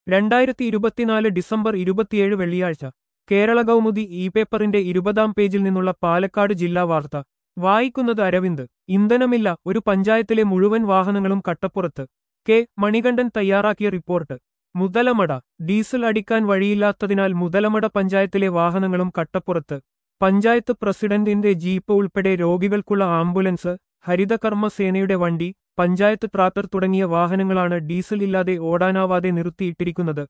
രണ്ടായിരത്തി ഇരുപത്തിനാല് ഡിസംബർ ഇരുപത്തിയേഴ് വെള്ളിയാഴ്ച കേരള കൗമുദി ഇ പേപ്പറിന്റെ ഇരുപതാം പേജിൽ നിന്നുള്ള പാലക്കാട് ജില്ലാ വാർത്ത വായിക്കുന്നത് അരവിന്ദ് ഇന്ധനമില്ല ഒരു പഞ്ചായത്തിലെ മുഴുവൻ വാഹനങ്ങളും കട്ടപ്പുറത്ത് കെ മണികണ്ഠൻ തയ്യാറാക്കിയ റിപ്പോർട്ട് മുതലമട ഡീസൽ അടിക്കാൻ വഴിയില്ലാത്തതിനാൽ മുതലമട പഞ്ചായത്തിലെ വാഹനങ്ങളും കട്ടപ്പുറത്ത് പഞ്ചായത്ത് പ്രസിഡന്റിന്റെ ജീപ്പ് ഉൾപ്പെടെ രോഗികൾക്കുള്ള ആംബുലൻസ് ഹരിതകർമ്മ സേനയുടെ വണ്ടി പഞ്ചായത്ത് ട്രാക്ടർ തുടങ്ങിയ വാഹനങ്ങളാണ് ഡീസൽ ഇല്ലാതെ ഓടാനാവാതെ നിർത്തിയിട്ടിരിക്കുന്നത്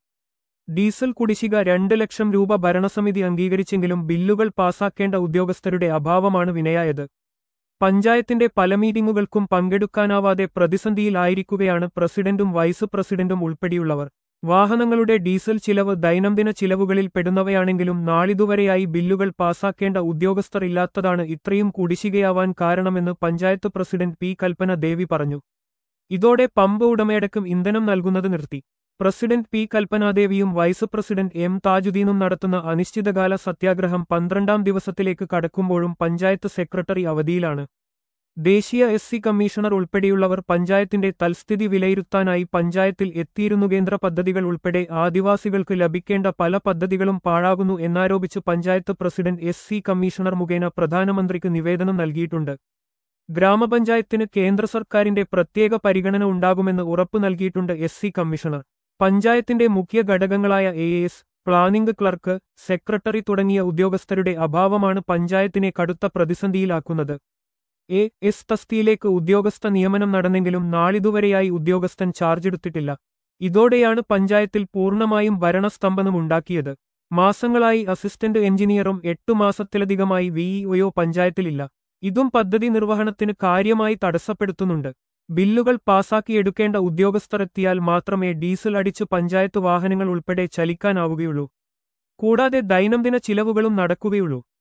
ഡീസൽ കുടിശ്ശിക രണ്ട് ലക്ഷം രൂപ ഭരണസമിതി അംഗീകരിച്ചെങ്കിലും ബില്ലുകൾ പാസാക്കേണ്ട ഉദ്യോഗസ്ഥരുടെ അഭാവമാണ് വിനയായത് പഞ്ചായത്തിന്റെ പല മീറ്റിംഗുകൾക്കും പങ്കെടുക്കാനാവാതെ പ്രതിസന്ധിയിലായിരിക്കുകയാണ് പ്രസിഡന്റും വൈസ് പ്രസിഡന്റും ഉൾപ്പെടെയുള്ളവർ വാഹനങ്ങളുടെ ഡീസൽ ചിലവ് ദൈനംദിന ചിലവുകളിൽ പെടുന്നവയാണെങ്കിലും നാളിതുവരെയായി ബില്ലുകൾ പാസാക്കേണ്ട ഉദ്യോഗസ്ഥർ ഇല്ലാത്തതാണ് ഇത്രയും കുടിശ്ശികയാവാൻ കാരണമെന്ന് പഞ്ചായത്ത് പ്രസിഡന്റ് പി കൽപ്പന ദേവി പറഞ്ഞു ഇതോടെ പമ്പ് ഉടമയടക്കം ഇന്ധനം നൽകുന്നത് നിർത്തി പ്രസിഡന്റ് പി കൽപ്പനാദേവിയും വൈസ് പ്രസിഡന്റ് എം താജുദ്ദീനും നടത്തുന്ന അനിശ്ചിതകാല സത്യാഗ്രഹം പന്ത്രണ്ടാം ദിവസത്തിലേക്ക് കടക്കുമ്പോഴും പഞ്ചായത്ത് സെക്രട്ടറി അവധിയിലാണ് ദേശീയ എസ് സി കമ്മീഷണർ ഉൾപ്പെടെയുള്ളവർ പഞ്ചായത്തിന്റെ തൽസ്ഥിതി വിലയിരുത്താനായി പഞ്ചായത്തിൽ എത്തിയിരുന്നു കേന്ദ്ര പദ്ധതികൾ ഉൾപ്പെടെ ആദിവാസികൾക്ക് ലഭിക്കേണ്ട പല പദ്ധതികളും പാഴാകുന്നു എന്നാരോപിച്ച് panchayat president S C commissioner മുഖേന പ്രധാനമന്ത്രിക്ക് നിവേദനം നൽകിയിട്ടുണ്ട് ഗ്രാമപഞ്ചായത്തിന് കേന്ദ്ര സർക്കാരിന്റെ പ്രത്യേക പരിഗണന ഉണ്ടാകുമെന്ന് ഉറപ്പു നൽകിയിട്ടുണ്ട് എസ് സി കമ്മീഷണർ പഞ്ചായത്തിന്റെ മുഖ്യ ഘടകങ്ങളായ A S planning clerk secretary തുടങ്ങിയ ഉദ്യോഗസ്ഥരുടെ അഭാവമാണ് പഞ്ചായത്തിനെ കടുത്ത പ്രതിസന്ധിയിലാക്കുന്നത് എ എസ് തസ്തിയിലേക്ക് ഉദ്യോഗസ്ഥ നിയമനം നടന്നെങ്കിലും നാളിതുവരെയായി ഉദ്യോഗസ്ഥൻ ചാർജെടുത്തിട്ടില്ല ഇതോടെയാണ് പഞ്ചായത്തിൽ പൂർണ്ണമായും ഭരണസ്തംഭനം ഉണ്ടാക്കിയത് മാസങ്ങളായി അസിസ്റ്റന്റ് എഞ്ചിനീയറും എട്ടു മാസത്തിലധികമായി വിഇഒയോ പഞ്ചായത്തിലില്ല ഇതും പദ്ധതി നിർവഹണത്തിന് കാര്യമായി തടസ്സപ്പെടുത്തുന്നുണ്ട് ബില്ലുകൾ പാസാക്കിയെടുക്കേണ്ട ഉദ്യോഗസ്ഥർ എത്തിയാൽ മാത്രമേ ഡീസൽ അടിച്ച് പഞ്ചായത്ത് വാഹനങ്ങൾ ഉൾപ്പെടെ ചലിക്കാനാവുകയുള്ളൂ കൂടാതെ ദൈനംദിന ചിലവുകളും നടക്കുകയുള്ളൂ